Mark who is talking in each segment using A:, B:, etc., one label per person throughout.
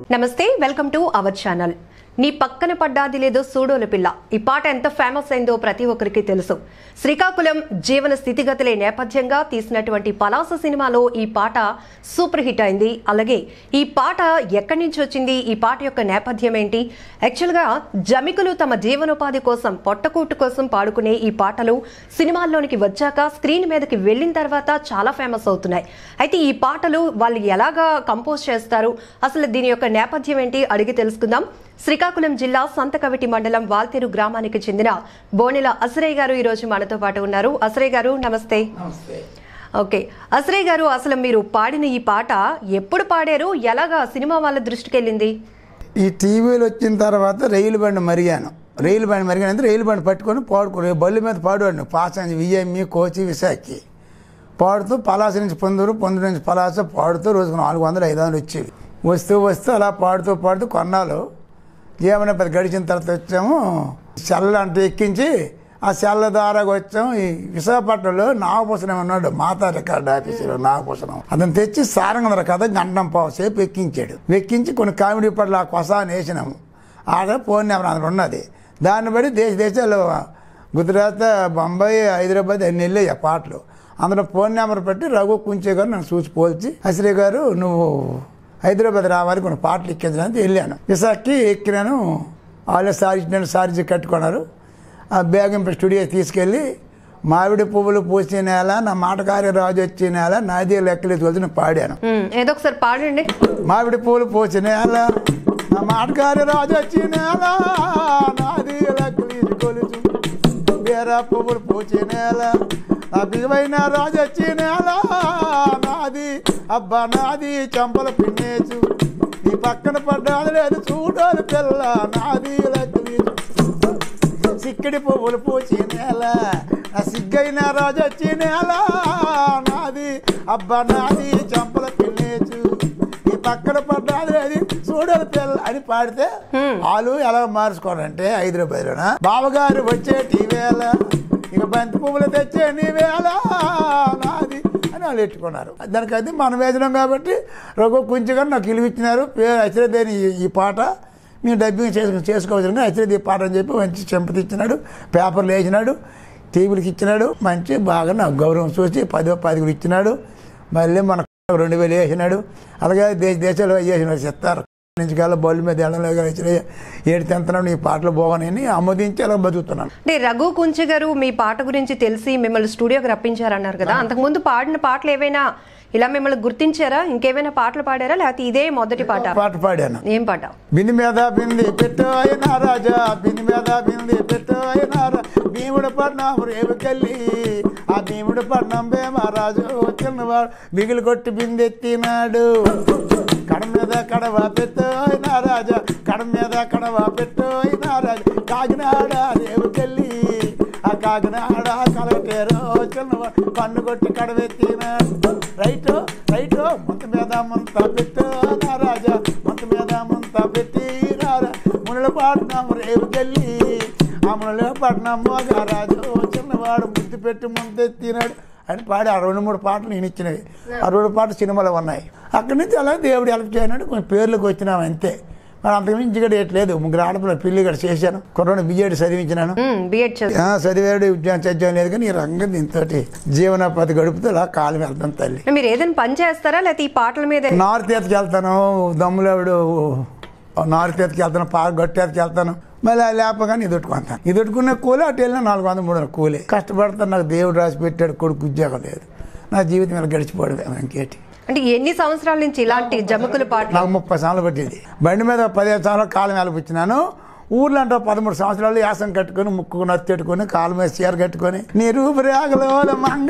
A: నమస్తే welcome to our channel నీ పక్కన పడ్డాది లేదో సూడోల పిల్ల ఈ పాట ఎంత ఫేమస్ అయిందో ప్రతి ఒక్కరికి తెలుసు శ్రీకాకుళం జీవన స్థితిగతులే నేపథ్యంగా తీసినటువంటి పలాస సినిమాలో ఈ పాట సూపర్ హిట్ అయింది అలాగే ఈ పాట ఎక్కడి నుంచి వచ్చింది ఈ పాట యొక్క నేపథ్యం ఏంటి యాక్చువల్గా జమికులు తమ జీవనోపాధి కోసం పొట్టకూటు కోసం పాడుకునే ఈ పాటలు సినిమాల్లోనికి వచ్చాక స్క్రీన్ మీదకి వెళ్ళిన తర్వాత చాలా ఫేమస్ అవుతున్నాయి అయితే ఈ పాటలు వాళ్ళు ఎలాగా కంపోజ్ చేస్తారు అసలు దీని యొక్క నేపథ్యం ఏంటి అడిగి తెలుసుకుందాం శ్రీకాకుళం జిల్లా సంతకవిటి మండలం వాల్తేరు గ్రామానికి చెందిన బోనెల అసరయ్య గారు ఈ రోజు మనతో పాటు ఉన్నారు అసరయ్య గారు నమస్తే
B: నమస్తే
A: ఓకే అసరయ్య గారు అసలు మీరు పాడిన ఈ పాట ఎప్పుడు పాడారు ఎలాగా సినిమా వాళ్ళ దృష్టికి వెళ్ళింది
B: ఈ టీవీలు వచ్చిన తర్వాత రైలు బండి మరిగాను రైలు బండి మరిగానంటే రైలు బండి పట్టుకొని పాడుకో బళ్ళు మీద పాడువాడిని పాసాంజి విఎంఈ కోచి విశాఖకి పాడుతూ పలాస నుంచి పొందూరు పొందూరు నుంచి పలాస పాడుతూ రోజుకు నాలుగు వందలు ఐదు వందలు వచ్చేవి వస్తూ వస్తూ అలా పాడుతూ పాడుతూ కొన్నాళ్ళు జీవన పది గడిచిన తర్వాత వచ్చాము సెల్ల అంటే ఎక్కించి ఆ సెల్ల ద్వారా వచ్చాము ఈ విశాఖపట్నంలో నాగభూషణం ఉన్నాడు మాతా రికార్డ్ ఆఫీసులో నాగభూషణం అతను తెచ్చి సారంగంధర కథ గంటం పావు సేపు ఎక్కించాడు ఎక్కించి కొన్ని కామెడీ పట్ల ఆ కొసాన్ని వేసినాము ఆడ ఫోన్ నెంబర్ అందులో ఉన్నది దాన్ని బట్టి దేశ దేశాలు గుజరాత్ బొంబాయి హైదరాబాద్ అన్ని వెళ్ళాయి ఆ పాటలు అందులో ఫోన్ నెంబర్ పెట్టి రఘు కుంచే గారు నన్ను చూసి పోల్చి అశ్రీ గారు నువ్వు హైదరాబాద్ రావాలి కొన్ని పాటలు ఎక్కించడానికి వెళ్ళాను విశాఖకి ఎక్కినాను వాళ్ళే సారి సార్జీ కట్టుకున్నారు ఆ బేగంపై స్టూడియో తీసుకెళ్ళి మామిడి పువ్వులు పూసిన నేల నా మాటకారి రాజు వచ్చే నేల నాది లెక్కలు తోచి పాడాను
A: ఉమ్, ఏదో ఒకసారి పాడండి
B: మామిడి పూలు పూసిన నేల నా మాటకారి రాజు వచ్చి నేల నాది లెక్కలు కొలుచు బీర పువ్వులు పూచి నేల నా బిగువైన రాజు వచ్చి నేల నాది అబ్బా నాది చంపల పిన్నేచు నీ పక్కన పడ్డాది లేదు చూడాలి పిల్ల నాది లెక్కలు సిక్కడి పువ్వులు పూచి నేల నా సిగ్గైన రాజు వచ్చి నేల నాది అబ్బా నాది చంపల పిల్లేచు ఈ పక్కన పడ్డాది అది చూడరు పిల్ల అని పాడితే వాళ్ళు ఎలా మార్చుకోవాలంటే హైదరాబాద్లోన బావగారు వచ్చేటి వేళ ఇక బంతి పువ్వులు తెచ్చే నీ వేళ నాది అని వాళ్ళు ఎట్టుకున్నారు దానికి అది మనం వేసినాం కాబట్టి రఘు కొంచెం నాకు ఇల్లు ఇచ్చినారు పేరు అశ్రద్ధని ఈ పాట మేము డబ్బింగ్ చేసుకుని చేసుకోవచ్చు అశ్రద్ధి పాట అని చెప్పి మంచి చెంపతి ఇచ్చినాడు పేపర్లు వేసినాడు టీవీలకి ఇచ్చినాడు మంచి బాగా నాకు గౌరవం చూసి పదో పదిగులు ఇచ్చినాడు మళ్ళీ మన రెండు వేలు వేసినాడు అలాగే దేశ దేశాలు వేసిన చెప్తారు నుంచి కల్లా బౌల్ మీద వెళ్ళడం వచ్చిన ఏడు తెంతున్నాడు ఈ పాటలు బాగున్నాయని ఆమోదించి అలా బతుకుతున్నాను
A: అంటే రఘు కుంచి గారు మీ పాట గురించి తెలిసి మిమ్మల్ని స్టూడియోకి రప్పించారన్నారు కదా అంతకుముందు పాడిన పాటలు ఏవైనా ఇలా మిమ్మల్ని గుర్తించారా ఇంకేమైనా పాటలు పాడారా లేకపోతే ఇదే మొదటి పాట
B: పాట పాడాను
A: ఏం పాట
B: బింది మీద బింది పెట్టు అయినా రాజా బింది మీద బింది పెట్టు అయినా భీముడు పట్నం రేవుకెళ్ళి ఆ భీముడు పట్నం భీమరాజు చిన్నవాడు బిగులు కొట్టి బిందెత్తినాడు కడ మీద కడవ పెట్టు అయినా రాజా కడ మీద కడవ పెట్టు అయినా రాజా కాకినాడ రేవుకెళ్ళి ఆ కాకినాడ కలగటేరో చిన్నవాడు పన్ను కొట్టి కడవెత్తినాడు రైట్ రైట్ ముంత మీద ముంత పెట్టు నా రాజా ముంత మీద ముంత పెట్టి రారా మునుల పట్నం రేవుకెళ్ళి ఆ మునుల పట్నం మోగరాజు చిన్నవాడు ముద్దు పెట్టి ముందెత్తినాడు అని పాడి ఆ రెండు మూడు పాటలు నేను ఇచ్చినవి ఆ రెండు పాటలు సినిమాలో ఉన్నాయి అక్కడి నుంచి అలా దేవుడు హెల్ప్ చేయనాడు కొన్ని పేర్లకు వచ్చినాం అంతే మరి అంతకుమించి ఇక్కడ ఏట్లేదు ముగ్గురు ఆడపిల్ల పెళ్లి ఇక్కడ చేశాను కొరడు బిజెడ్ చదివించినాను
A: బిఎడ్ చదువు
B: ఆ, చదివాడు ఉద్యోగం చదివాం లేదు కానీ ఈ రంగం దీంతో జీవనోపాధి గడుపుతూ ఇలా కాలం వెళ్తాం తల్లి
A: మీరు ఏదైనా పని చేస్తారా లేకపోతే ఈ పాటల మీద
B: నార్త్ ఎత్తుకి వెళ్తాను దమ్ములేవుడు నార్త్ ఎత్తుకి వెళ్తాను పార్క్ గట్టి ఎత్తుకి వెళ్తాను మళ్ళీ అది లేపగానే ఇది పెట్టుకుంటాను ఇది పెట్టుకున్న కూలి అటు వెళ్ళిన నాలుగు వందల మూడు వందల కూలి కష్టపడతాను నాకు దేవుడు రాసి పెట్టాడు కొడుకు ఉద్యోగం లేదు నా జీవితం ఇలా గడిచిపోవడం ఇంకేటి
A: అంటే ఎన్ని సంవత్సరాల నుంచి ఇలాంటి జముకుల పాటలు
B: నాకు ముప్పై సంవత్సరాలు పట్టింది బండి మీద పదిహేను సంవత్సరాలు కాలం వెళ్ళిపించినాను ఊర్లో అంటే పదమూడు సంవత్సరాలు యాసం కట్టుకొని ముక్కు నత్తెట్టుకొని కాలు మీద చీర కట్టుకొని నీ రూపురేగలో మంగ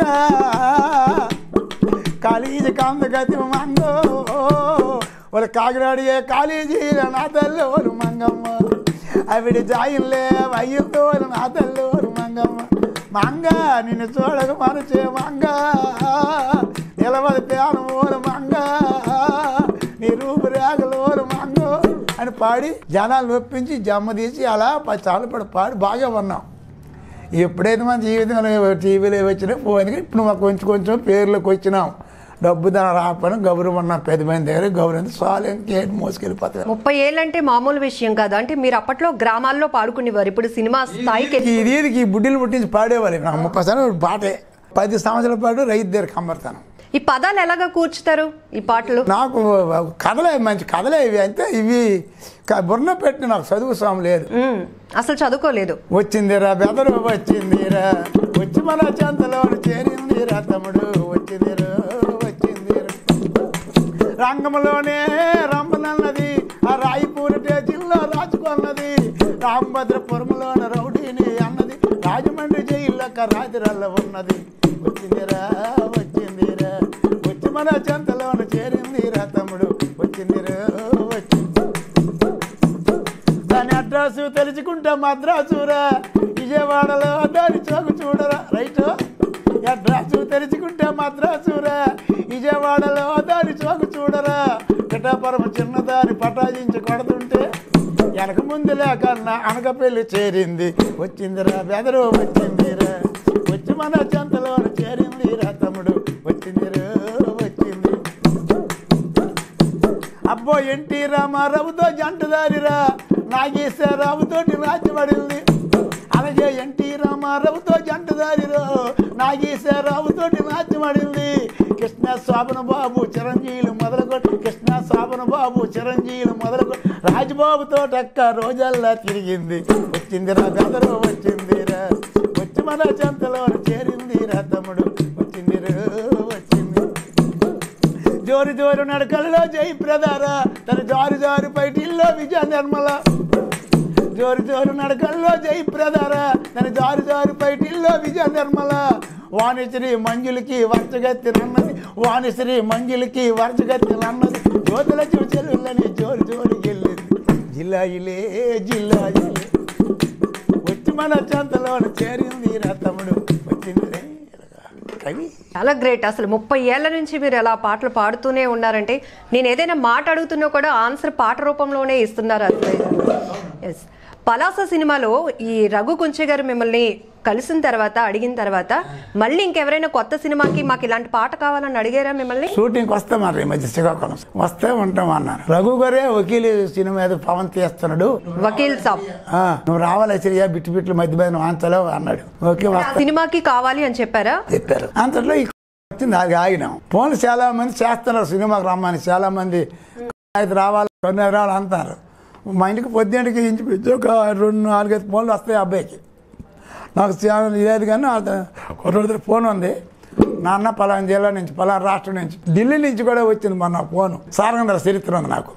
B: కాళీజీ కాంత గతి మంగో వాళ్ళ కాకినాడియే కాళీజీ నా తల్లి ఓరు మంగమ్మ అవిడి జాయిల్లే వయ్యుతో నా తల్లి ఓరు మంగమ్మ మంగ నిన్ను చూడక మనచే మంగ నిలబడి పేను ఓరు మంగ నీ రూపురేగలు ఓరు మంగో అని పాడి జనాలు నొప్పించి జమ్మ తీసి అలా పది సార్లు పడి పాడి బాగా ఉన్నాం ఎప్పుడైతే మన జీవితంలో టీవీలో వచ్చినా పోయింది ఇప్పుడు మాకు కొంచెం కొంచెం పేర్లోకి వచ్చినాం డబ్బు దాని రాకపోయినా గౌరవం ఉన్న పెద్దమైన దగ్గర గౌరవం చాలు ఇంకేంటి మోసుకెళ్ళిపోతాయి
A: ముప్పై ఏళ్ళంటే మామూలు విషయం కాదు అంటే మీరు అప్పట్లో గ్రామాల్లో పాడుకునేవారు ఇప్పుడు సినిమా స్థాయికి
B: ఈ రీతికి ఈ బుడ్డిలు పుట్టించి పాడేవాళ్ళు నాకు ముప్పై సంవత్సరాలు పాటే పది సంవత్సరాల పాటు రైతు దగ్గర కమ్మర్తాను
A: ఈ పదాలు ఎలాగా కూర్చుతారు ఈ పాటలు
B: నాకు కథలే మంచి కథలే ఇవి అంటే ఇవి క- బుర్ర పెట్టి నాకు చదువు స్వామి లేదు
A: ఉమ్, అసలు చదువుకోలేదు
B: వచ్చిందిరా బెదరు వచ్చిందిరా వచ్చి మన చెంతలో చేరిందిరా తమ్ముడు వచ్చిందిరా వచ్చిందిరా రంగంలోనే రంభనన్నది ఆ రాయిపూరి జిల్లా రాజుకున్నది రామభద్రపురంలోన రౌడీని అన్నది రాజమండ్రి జైల్లక రాతిరల్ల ఉన్నది వచ్చిందిరా వచ్చిందిరా వచ్చి మన చెంతలోన చేరిందిరా తమ్ముడు వచ్చిందిరా వచ్చింది దాని అడ్రస్ తెలుసుకుంటా మద్రాసురా విజయవాడలో దాని చోకు చూడరా రైట్ అడ్రస్ తెలుసుకుంటే మద్రాసురా విజయవాడలో దాని చోకు చూడరా పిఠాపురం చిన్నదాని పటాయించి కొడుతుంటే వెనక ముందు లేకన్నా అనక పెళ్లి చేరింది వచ్చిందిరా బెదరు వచ్చిందిరా వచ్చి మన చెంతలో చేరిందిరా తమ్ముడు వచ్చిందిరా వచ్చింది అబ్బో ఎన్టీ రామారావుతో జంటదారిరా నాగేశ్వరరావుతోటి రాజ్యపడింది అలాగే ఎన్టీ రామారావుతో జంటదారిరా నాగేశ్వరరావుతోటి రాజ్యపడింది కృష్ణ శోభన బాబు చిరంజీవులు మొదలుకొట్టి కృష్ణ శోభన బాబు చిరంజీవులు మొదలుకొట్టి రాజబాబుతో అక్క రోజల్లా తిరిగింది వచ్చిందిరా బెదరు వచ్చిందిరా వచ్చి మన చెంతలో చేరిందిరా తమ్ముడు వచ్చిందిరా వచ్చింది జోరు జోరు నడకల్లో జై ప్రదారా తన జారు జారు పైటిల్లో విజయ నిర్మల జోరు జోరు నడకల్లో జై ప్రదారా తన జారు జారు పైటిల్లో విజయ నిర్మల వాణిశ్రీ మంజులకి వర్చగత్తి నన్నది వాణిశ్రీ మంజులకి వర్చగత్తి నన్నది జ్యోతుల చెల్లులని జోరు జోరు వెళ్ళింది జిల్లాయిలే జిల్లాయిలే వచ్చి మన చెంతలో చేరింది రా తమ్ముడు వచ్చింది రే కవి
A: చాలా గ్రేట్ అసలు ముప్పై ఏళ్ల నుంచి మీరు ఎలా పాటలు పాడుతూనే ఉన్నారంటే నేను ఏదైనా మాట అడుగుతున్నా కూడా ఆన్సర్ పాట రూపంలోనే ఇస్తున్నారు అసలు ఎస్ పలాస సినిమాలో ఈ రఘు కుంచె గారు మిమ్మల్ని కలిసిన తర్వాత అడిగిన తర్వాత మళ్ళీ ఇంకెవరైనా కొత్త సినిమాకి మాకు ఇలాంటి పాట కావాలని అడిగారా మిమ్మల్ని
B: షూటింగ్ వస్తాం మరి ఈ మధ్య శ్రీకాకుళం వస్తే ఉంటాం అన్నారు రఘు గారే వకీలు సినిమా ఏదో పవన్ తీస్తున్నాడు
A: వకీల్ సాబ్
B: ఆ, నువ్వు రావాలి సిరియా బిట్టు బిట్లు మధ్య మధ్య వాంచలేవు అన్నాడు ఓకే
A: ఆ
B: వస్తా
A: సినిమాకి కావాలి అని చెప్పారా
B: చెప్పారు అంతట్లో ఈ వచ్చింది అది ఆగినాం ఫోన్లు చాలా మంది చేస్తున్నారు సినిమాకి రమ్మని చాలా మంది అయితే రావాలి కొన్ని రావాలి అంటారు మా ఇంటికి పొద్దుంటికి ఇంచుమించు ఒక రెండు నాలుగైదు ఫోన్లు వస్తాయి ఆ అబ్బాయికి నాకు చాలా లేదు కానీ ఒక రోజు ఫోన్ ఉంది నాన్న పలానా జిల్లా నుంచి పలానా రాష్ట్రం నుంచి ఢిల్లీ నుంచి కూడా వచ్చింది మొన్న ఫోను సారంగంధర చరిత్ర ఉంది నాకు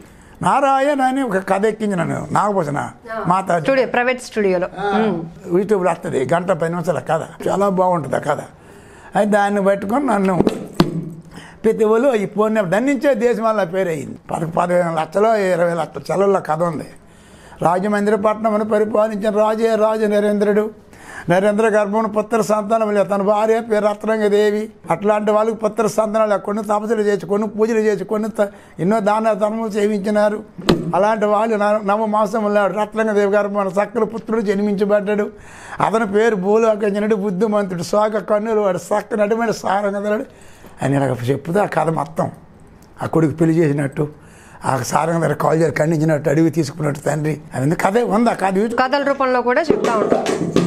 B: నారాయణ అని ఒక కథ ఎక్కించి నన్ను నాగభూషణ మాత
A: స్టూడియో ప్రైవేట్ స్టూడియోలో ఉమ్.
B: యూట్యూబ్లో వస్తుంది గంట పది నిమిషాల కథ చాలా బాగుంటుంది ఆ కథ అయితే దాన్ని పట్టుకొని నన్ను ప్రతి ఒళ్ళు ఈ ఫోన్ దాని నుంచే దేశం వల్ల పేరు అయింది పద పదిహేను లక్షలు ఇరవై లక్షల చెలవుల కథ ఉంది రాజమందిరపట్నం పరిపాలించిన రాజే రాజు నరేంద్రుడు నరేంద్ర గర్భం పుత్ర సంతానం లేదు తన భార్య పేరు రత్నంగదేవి అట్లాంటి వాళ్ళకి పుత్ర సంతానాలు కొన్ని తపస్సులు చేసి కొన్ని పూజలు చేసి కొన్ని త- ఎన్నో దాన ధర్మములు సేవించినారు అలాంటి వాళ్ళు న- నవ మాసంలో రత్నంగదేవి గర్భం సక్కల పుత్రుడు జన్మించబడ్డాడు అతని పేరు భూలోకంజనుడు బుద్ధిమంతుడు సోక కన్నులు వాడు సక్క నడుమైన సారంగదడు అని నాకు చెప్తే ఆ కథ మొత్తం ఆ కొడుకు పెళ్లి చేసినట్టు ఆ సారంగ దగ్గర కాల్ చేసి ఖండించినట్టు అడిగి తీసుకున్నట్టు తండ్రి అది కథే ఉందా కథ యూట్యూబ్
A: కథల రూపంలో కూడా చెప్తా ఉంటాం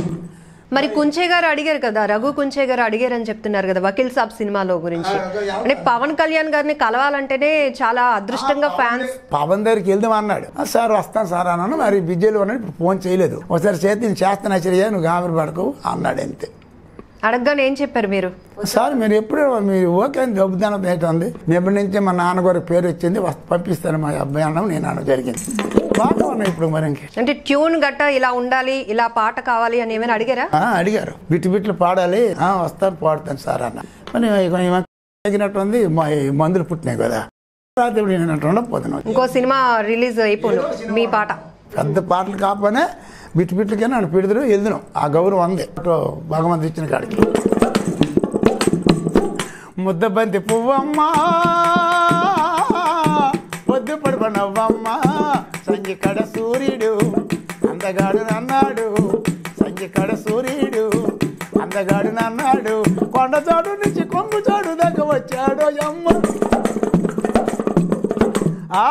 A: మరి కుంచే గారు అడిగారు కదా రఘు కుంచే గారు అడిగారని చెప్తున్నారు కదా వకీల్ సాబ్ సినిమాలో గురించి అంటే పవన్ కళ్యాణ్ గారిని కలవాలంటేనే చాలా అదృష్టంగా ఫ్యాన్స్
B: పవన్ దగ్గరికి వెళ్దాం అన్నాడు "ఆ, సార్ వస్తాను సార్ అన్నాను మరి బిజీలో ఉన్నాడు ఇప్పుడు ఫోన్ చేయలేదు ఒకసారి చేతి నేను చేస్తాను చర్య నువ్వు గాబరి పడకు అన్నాడు అంతే
A: అడగగానే ఏం చెప్పారు మీరు
B: సార్ మీరు ఎప్పుడు మీరు ఓకే అని దెబ్బతానం ఉంది ఎప్పటి నుంచి మా నాన్నగారి పేరు వచ్చింది వస్త పంపిస్తాను మా అబ్బాయి అన్నాం నేను అన్న జరిగింది బాగా ఉన్నాయి ఇప్పుడు మరి ఇంకే
A: అంటే ట్యూన్ గట్ట ఇలా ఉండాలి ఇలా పాట కావాలి అని ఏమైనా అడిగారా
B: ఆ, అడిగారు బిట్టు బిట్లు పాడాలి ఆ, వస్తాను పాడుతాను సార్ అన్న మరి ఇక తగినట్టుంది మా ఈ మందులు పుట్టినాయి కదా రాత్రి ఇప్పుడు నేను అట్లా ఉండకపోతున్నాను
A: ఇంకో సినిమా రిలీజ్ అయిపోను మీ పాట
B: పెద్ద పాటలు కాకపోయినా బిట్టు బిట్లకే నన్ను పిడుదురు వెళ్తున్నాం ఆ గౌరవం ఉంది అటు భగవంతు ఇచ్చిన కాడికి ముద్దబంతి పువ్వమ్మా పొద్దు పడుకునవ్వమ్మ సంజి కడ సూర్యుడు అందగాడు అన్నాడు సంజి కడ సూర్యుడు అందగాడు అన్నాడు కొండ చాడు నుంచి కొంగు చాడు దాకా వచ్చాడు ఆ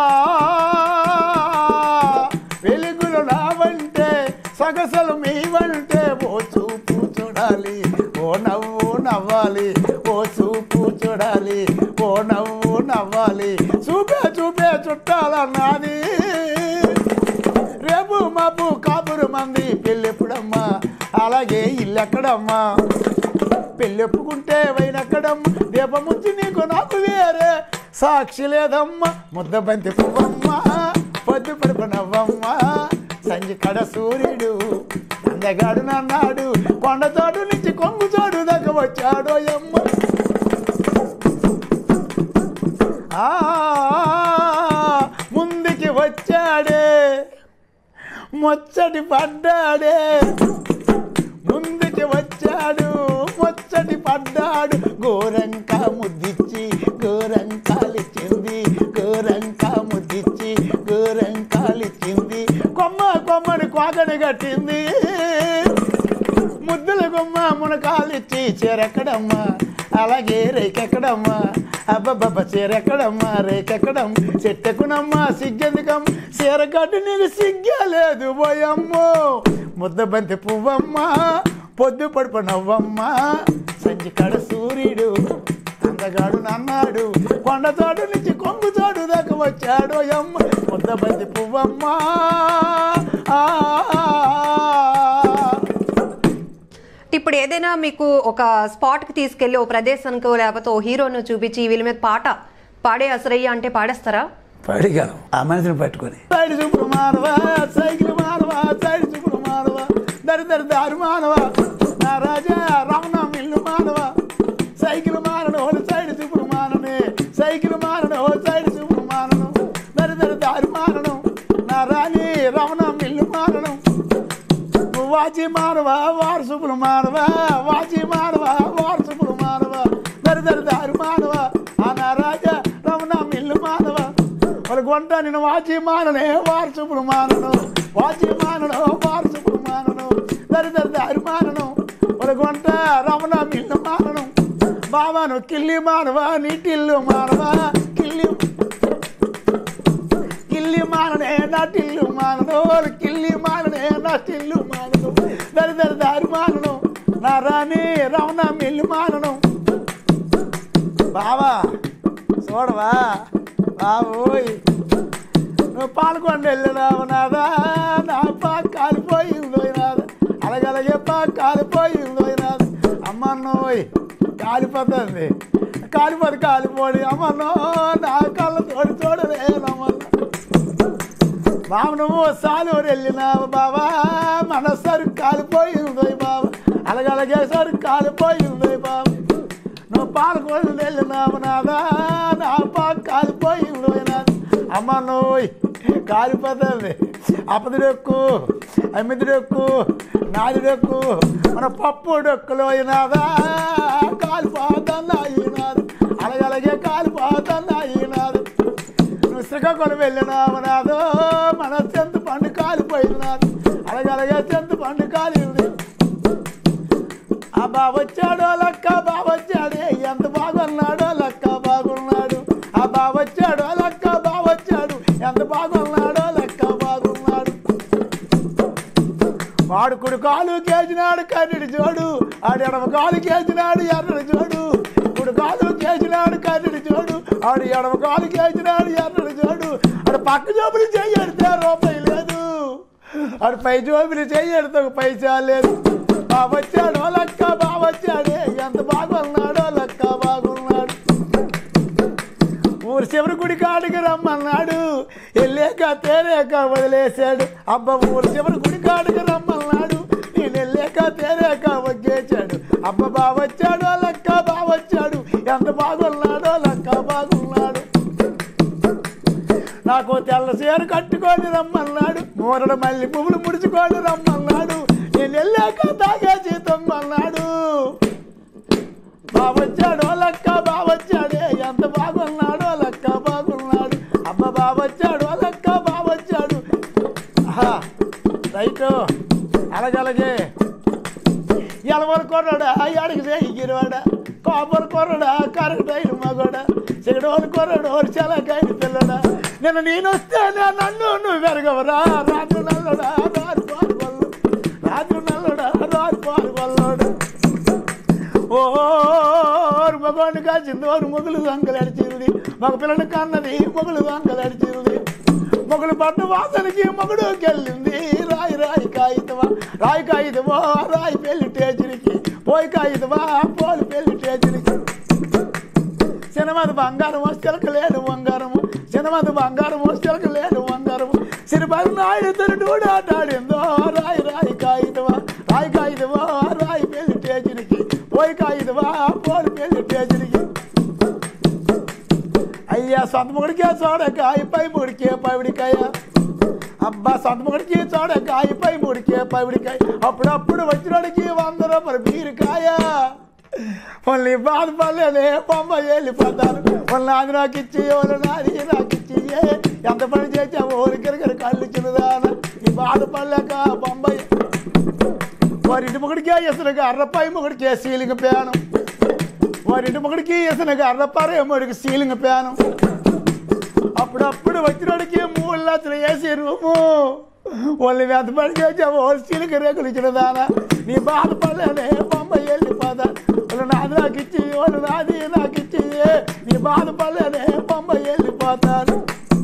B: వెలుగులు నావంటే సగసలు మీవంటే ఓ చూపు చూడాలి ఓ నవ్వు నవ్వాలి ఓ చూపు చూడాలి ఓ నవ్వు నవ్వాలి చూపే చూపే చుట్టాలన్నది రేపు మాపు కాపురు మంది పెళ్ళెప్పుడమ్మా అలాగే ఇల్లు ఎక్కడమ్మా పెళ్ళెప్పుకుంటే వైనక్కడమ్మా దీపముంచి నీకు నాకు వేరే సాక్షి లేదమ్మా ముద్ద బంతి పువ్వమ్మా పొద్దు పడుపు నవ్వమ్మా సంజి కడ సూర్యుడు అందగాడు నన్నాడు కొండతోడు నుంచి కొంగు చోడు దగ్గర వచ్చాడో అమ్మ ఆ ముందుకి వచ్చాడే ముచ్చటి పడ్డాడే ముందుకి వచ్చాడు ముచ్చటి పడ్డాడు గోరంక ముద్దిచ్చి గోరంకాలిచ్చింది గోరంక ముద్దిచ్చి గోరంకాలిచ్చింది కొమ్మ కొమ్మని కోకని కట్టింది ముద్దుల గుమ్మ మునకాలిచ్చి చీరెక్కడమ్మా అలాగే రేకెక్కడమ్మా అబ్బబ్బబ్బ చీరెక్కడమ్మా రేకెక్కడం చెట్టెక్కునమ్మా సిగ్గెందుకం చీరగడ్డు నీకు సిగ్గే లేదు పోయమ్మో ముద్ద బంతి పువ్వమ్మా పొద్దు పడుపు నవ్వమ్మా సంజి కడ సూర్యుడు అందగాడు నన్నాడు కొండ చోటు నుంచి కొంగు చోటు దాకా వచ్చాడు అమ్మ ముద్ద బంతి పువ్వమ్మా ఆ
A: ఇప్పుడు ఏదైనా మీకు ఒక స్పాట్కి తీసుకెళ్ళి ఓ ప్రదేశానికి లేకపోతే ఓ హీరోను చూపించి వీళ్ళ మీద పాట పాడే అసరయ్య అంటే పాడేస్తారా
B: పడిగలం ఆ మనిషిని పట్టుకొని సైడ్ చూపులు మానవా సైకిల్ మానవా సైడ్ చూపులు మానవా దరి దరి దారి మానవా నా రాజా రమణ మిల్లు మానవా సైకిల్ మానను ఓ సైడ్ చూపులు మాననే సైకిల్ మానను ఓ సైడ్ చూపులు మానను దరి దరి దారి మానను నా రాణి రమణ మిల్లు మానను వాచి మానవా వారసుపులు మానవా వాచి మానవా వారసుపులు మానవా దరి దరి దారి మానవా ఆ నా రాజా రమణ మిల్లు మానవా వాళ్ళ గుంట నేను వాచి మాననే వారసుపులు మానను వాచి మానను వారసుపులు మానను దరి దరి దారి మానను వాళ్ళ గుంట రమణ మిల్లు మానను బాబాను కిల్లి మానవా నీటిల్లు మానవా కిల్లి కిల్లి మాననే నా టిల్లు మానను కిల్లి మాననే నా టిల్లు మానను దరి దరి దారి మానను నా రాణి రమణ మిల్లు మానను బావా చూడవా బాబోయ్ నువ్వు పాల్గొండ వెళ్ళినావు నాదా నా పా కాలిపోయిందో నాదా అలాగలాగే పా కాలిపోయిందో నాదా అమ్మ నోయ్ కాలిపోతుంది కాలిపోదు కాలిపోడి అమ్మ నో నా కళ్ళ తోడు చూడలేనమ్మ బాబు నువ్వు సాలూరు వెళ్ళినావు బాబా మన సరుకు కాలిపోయింది బాబా అలాగలాగే సరుకు కాలిపోయింది బాబా నువ్వు పాలకొండ వెళ్ళినావు నాదా నా పాక కాలిపోయింది నాది అమ్మ నువ్వు కాలిపోతుంది అపదుడెక్కు అమ్మిదిడెక్కు నాదుడెక్కు మన పప్పు డొక్కులో నాదా కాలిపోతున్నా ఈనాడు అలాగలాగే కాలిపోతున్నా ఈనాడు నువ్వు శ్రీకాకుళం వెళ్ళినావు నాదో మన చెంత పండు కాలిపోయింది నాదు అలాగలాగే చెంత పండు కాలింది ఆ బావొచ్చాడో లక్క బావొచ్చాడే ఎంత బాగున్నాడో లక్క బాగున్నాడు ఆ బావొచ్చాడో లక్క బావొచ్చాడు ఎంత బాగున్నాడో లక్క బాగున్నాడు వాడు కుడి కాలు కేజినాడు కర్రెడు జోడు ఆడు ఎడమ కాలు కేజినాడు ఎర్రడు జోడు కుడి కాలు కేజినాడు కర్రెడు జోడు ఆడు ఎడమ కాలు కేజినాడు ఎర్రడు జోడు ఆడు పక్క జోబులు చేయడితే రూపాయి లేదు ఆడు పై జోబులు చేయడితే ఒక పైసా లేదు బావొచ్చాడు లక్క బావొచ్చాడే ఎంత బాగున్నాడో లక్క బాగున్నాడు ఊరు చివరి గుడి కాడికి రమ్మన్నాడు వెళ్ళాక తేలేక వదిలేశాడు అబ్బ ఊరు చివరి గుడి కాడికి రమ్మన్నాడు నేను వెళ్ళాక తేలేక వగ్గేశాడు అబ్బ బావొచ్చాడో లక్క బావొచ్చాడు ఎంత బాగున్నాడో లక్క బాగున్నాడు నాకు తెల్ల చీర కట్టుకొని రమ్మన్నాడు మూరడు మళ్ళీ పువ్వులు ముడుచుకొని రమ్మన్నాడు నేను వెళ్ళాక తాగేసి తమ్మన్నాడు బావొచ్చాడో లక్క బావొచ్చాడే ఎంత బాగున్నాడో లక్క బాగున్నాడు అబ్బ బావొచ్చాడో లక్క బావొచ్చాడు ఆహా రైట్ అలాగలాగే ఎలవరు కొన్నాడా అడిగి చేయిగిరివాడా కాపర్ కొరడా కరెక్టైన మగోడా చెగడోలు కొరడోలు చలకైన పిల్లడా నేను నేను వస్తే నన్ను నువ్వు వెరగవరా రాత్రి నల్లడా రారు పాలు వల్లు రాత్రి నల్లడా రారు పాలు వల్లోడు ఓరు మగవాడిని కాల్చింది ఓరు మొగులు వంకలడిచింది మగ పిల్లని కన్నది మొగులు వంకలడిచింది మొగులు పట్టు వాసనకి మొగుడు కెళ్ళింది రాయి రాయి కాగితమా రాయి కాగితమా రాయి పెళ్లి టేజరికి పోయి కాగితమా పోలి పెళ్లి టేజరికి సినిమాది బంగారం వస్తలకు లేడు బంగారము సినిమాది బంగారం వస్తలకు లేడు బంగారము సిరిపది నాయుడు తరుడు ఆటాడిందో రాయి రాయి కాగితమా రాయి కాగితమా రాయి పెళ్లి టేజరికి పోయి కాగితమా పోలి పెళ్లి టేజరికి అయ్యా సొంత ముడికే చూడకాయ పై ముడికే పవిడికాయ అబ్బా సొంత ముడికి చూడకాయ పై ముడికే పవిడికాయ అప్పుడప్పుడు వచ్చినోడికి వంద రూపాయలు బీరుకాయ మళ్ళీ బాధపడలేదే బొమ్మ వెళ్ళిపోతాను వాళ్ళు నాది నాకు ఇచ్చి వాళ్ళు నాది నాకు ఇచ్చి ఏ, ఎంత పని చేసావు ఊరికిరికరి కళ్ళు చిన్నదాన ఈ బాధపడలేక బొంబాయి వారింటి మొగుడికే ఇసునగా అర్రపై మొగుడికే సీలింగ్ ప్యాను వారింటి మొగుడికి ఇసునగా అర్రపారే మొగుడికి సీలింగ్ ప్యాను అప్పుడప్పుడు వచ్చినోడికి మూడు లక్షలు వేసి రూము వాళ్ళు వెంటబడి చేసావు వాళ్ళు సీలింగ్ రేకులు ఇచ్చిన దానా నీ బాధపడలేదే బొంబాయి వెళ్ళిపోతా వాళ్ళు నాది నాకు ఇచ్చి వాళ్ళు నాది నాకు ఇచ్చి నీ బాధపడలేదే బొంబాయి వెళ్ళిపోతాను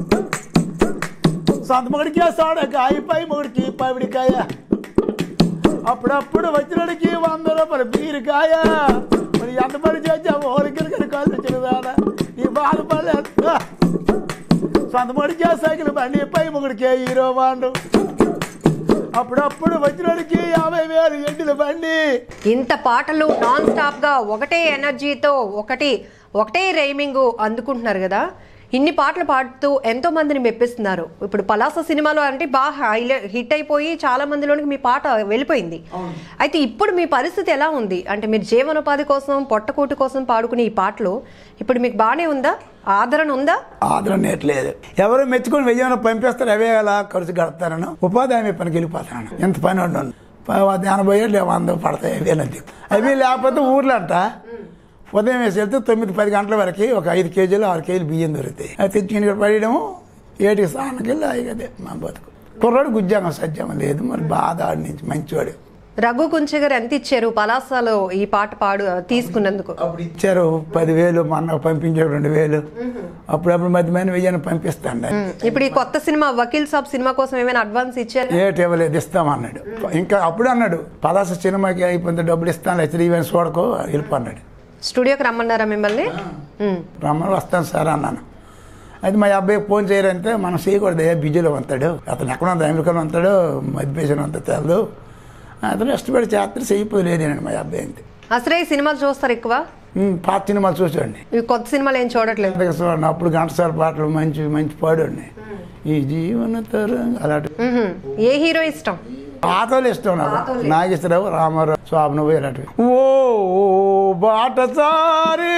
B: సొంత మొగుడికే సోడకాయ పై మొగుడికి పవిడికాయ అప్పుడప్పుడు వచ్చినడికి వంద రూపాయలు బీరుకాయ మరి ఎంత పని చేసావు ఓరికరికరి కాళ్ళు చిన్నదానా నీ బాధపడలేదు సొంత మొడికే సైకిల్ బండి పై మొగుడికే హీరో బాండు అప్పుడప్పుడు వచ్చినడికి యాభై వేలు ఎండిల బండి
A: ఇంత పాటలు నాన్ స్టాప్ గా ఒకటే ఎనర్జీతో ఒకటి ఒకటే రైమింగ్ అందుకుంటున్నారు కదా ఇన్ని పాటలు పాడుతూ ఎంతో మందిని మెప్పిస్తున్నారు ఇప్పుడు పలాస సినిమాలో అంటే బాగా హైలైట్ హిట్ అయిపోయి చాలా మందిలోనికి మీ పాట వెళ్ళిపోయింది అయితే ఇప్పుడు మీ పరిస్థితి ఎలా ఉంది అంటే మీరు జీవనోపాధి కోసం పొట్టకూటి కోసం పాడుకునే ఈ పాటలు ఇప్పుడు మీకు బాగానే ఉందా ఆదరణ ఉందా
B: ఆదరణ నేట్లేదు ఎవరు మెచ్చుకొని వెయ్యి పంపిస్తారు అవే అలా ఖర్చు గడుపుతానను ఉపాధి హామీ పనికి వెళ్ళిపోతాను ఎంత పని ఉండను ప- ఎనభై ఏళ్ళు వంద పడతాయి అవేనంతే అవి లేకపోతే ఊర్లో అంట ఉదయం వేసి వెళ్తే తొమ్మిది పది గంటల వరకు ఒక ఐదు కేజీలు ఆరు కేజీలు బియ్యం దొరుకుతాయి అది తెచ్చుకుని ఇక్కడ పడేయడము ఏటికి స్నానకి వెళ్ళి అదే మా బతుకు కుర్రాడు గుజ్జాంగం సజ్జాంగం లేదు మరి బాధ ఆడి నుంచి మంచివాడు
A: రఘు కుంచె గారు ఎంత ఇచ్చారు పలాసలో ఈ పాట పాడు తీసుకున్నందుకు
B: అప్పుడు ఇచ్చారు పదివేలు మొన్న పంపించారు రెండు వేలు అప్పుడప్పుడు మధ్య మధ్య వెయ్యని పంపిస్తాండి
A: ఇప్పుడు ఈ కొత్త సినిమా వకీల్ సాబ్ సినిమా కోసం ఏమైనా అడ్వాన్స్ ఇచ్చారు
B: ఏటి ఇవ్వలేదు ఇస్తామన్నాడు ఇంకా అప్పుడు అన్నాడు పలాస సినిమాకి అయిపోతే డబ్బులు ఇస్తాను అయితే ఈవెన్ చూడకో వెళ్ళిపో అన్నాడు
A: స్టూడియోకి రమ్మన్నారా మిమ్మల్ని ఉమ్.
B: రమ్మని వస్తాను సార్ అన్నాను అయితే మా అబ్బాయికి ఫోన్ చేయరంటే మనం చేయకూడదు ఏ బిజీలో ఉంటాడు అతను ఎక్కడ ఉంది అమెరికాలో ఉంటాడు మధ్యప్రదేశ్లో అంత తెలదు అతను ఇష్టపడి చేస్తే చేయకపోలేదండి మా అబ్బాయి అంతే
A: అసలే ఈ సినిమాలు చూస్తారు ఎక్కువ
B: ఉమ్, పాత సినిమాలు చూసాండి
A: ఈ కొత్త సినిమాలు ఏం చూడట్లేదు
B: అందుకే చూడండి అప్పుడు ఘంటసాల పాటలు మంచి మంచి పాడండి ఈ జీవన తరం అలాంటి
A: ఉహుం. ఏ హీరో ఇష్టం
B: పాతలు ఇష్టం నాకు నాగేశ్వరరావు రామారావు స్వామిను ఇలాంటివి ఓ బాటసారి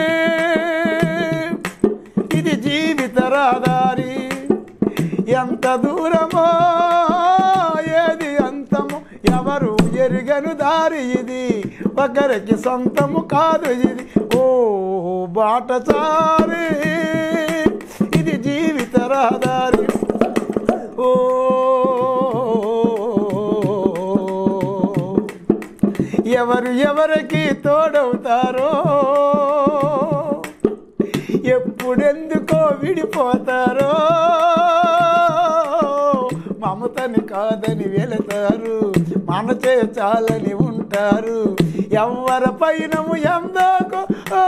B: ఇది జీవిత రహదారి ఎంత దూరమో ఏది అంతము ఎవరు ఎరుగను దారి ఇది ఒకరికి సొంతము కాదు ఇది ఓ బాటసారి ఇది జీవిత రహదారి ఓ ఎవరు ఎవరికి తోడవుతారో ఎప్పుడెందుకో విడిపోతారో మమతని కాదని వెళతారు మనచే చాలని ఉంటారు ఎవరి పైనము ఎందాకో ఓ,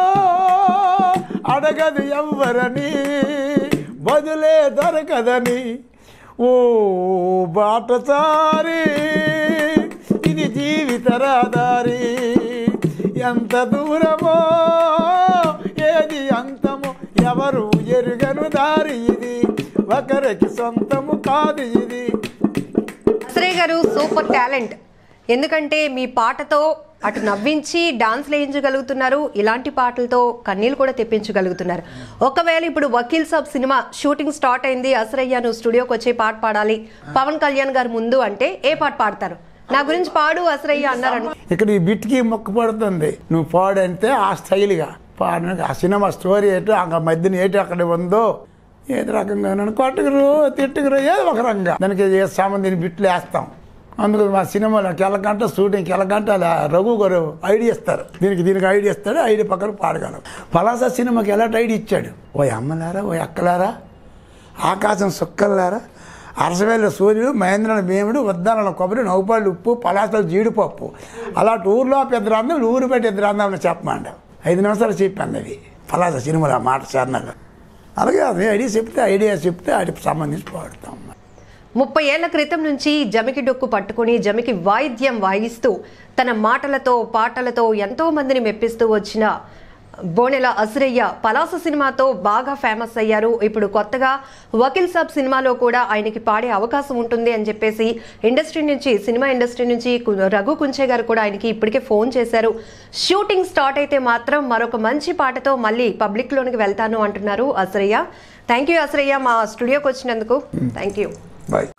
B: అడగదు ఎవ్వరని బదులే దొరకదని ఓ బాటసారి ఇది జీవిత రహదారి ఎంత దూరమో ఏది అంతమో ఎవరు ఎరుగను దారి ఇది ఒకరికి సొంతము కాదు ఇది
A: అసరే గారు సూపర్ టాలెంట్ ఎందుకంటే మీ పాటతో అటు నవ్వించి డాన్స్ వేయించగలుగుతున్నారు ఇలాంటి పాటలతో కన్నీళ్ళు కూడా తెప్పించగలుగుతున్నారు ఒకవేళ ఇప్పుడు Vakeel Saab cinema shooting start అయింది అసరయ్య నువ్వు స్టూడియోకి వచ్చి పాట పాడాలి పవన్ కళ్యాణ్ గారు ముందు అంటే ఏ పాట పాడతారు నా గురించి పాడు అసరయ్య అన్నారని
B: ఇక్కడ ఈ బిట్కి మొక్క పడుతుంది నువ్వు పాడంటే ఆ స్టైల్గా పాడిన ఆ సినిమా స్టోరీ ఏంటో ఆ మధ్యన ఏంటి అక్కడ ఉందో ఏది రకంగా నన్ను కొట్టుకురు తిట్టుకురు ఏదో ఒక రకంగా దానికి ఏ సంబంధించిన బిట్లు వేస్తాం అందుకు మా సినిమాలో కెలకంట షూటింగ్ కెలకంట అలా రఘు గారు ఐడియా ఇస్తారు దీనికి దీనికి ఐడియా ఇస్తాడు ఐడియా పక్కన పాడగలం పలాసా సినిమాకి ఎలాంటి ఐడియా ఇచ్చాడు ఓ అమ్మలారా ఓ అక్కలారా ఆకాశం సుక్కల్లారా అరసవేళ్ళ సూర్యుడు మహేంద్రుని భీముడు ఉద్దానాల కొబ్బరి నవ్వుపాళ్ళు ఉప్పు పలాసలు జీడిపప్పు అలాంటి ఊర్లో పెద్ద రాందం ఊరు పెట్టి ఇద్దరు రాందామని చెప్పమండ ఐదు నిమిషాలు చెప్పాను అవి పలాస సినిమాలో ఆ మాట చార్నల్ అలాగే అది ఐడియా చెప్తే ఐడియా చెప్తే వాటికి సంబంధించి పాడుతాం
A: ముప్పై ఏళ్ల క్రితం నుంచి జమికి డొక్కు పట్టుకుని జమికి వాయిద్యం వాయిస్తూ తన మాటలతో పాటలతో ఎంతో మందిని మెప్పిస్తూ వచ్చిన బోనెల అసురయ్య పలాస సినిమాతో బాగా ఫేమస్ అయ్యారు ఇప్పుడు కొత్తగా వకీల్ సాబ్ సినిమాలో కూడా ఆయనకి పాడే అవకాశం ఉంటుంది అని చెప్పేసి ఇండస్ట్రీ నుంచి సినిమా ఇండస్ట్రీ నుంచి కు- రఘు కుంచే గారు కూడా ఆయనకి ఇప్పటికే ఫోన్ చేశారు షూటింగ్ స్టార్ట్ అయితే మాత్రం మరొక మంచి పాటతో మళ్ళీ పబ్లిక్ లోనికి వెళ్తాను అంటున్నారు అసరయ్య థ్యాంక్ యూ అసరయ్య మా స్టూడియోకి వచ్చినందుకు థ్యాంక్ యూ
B: బాయ్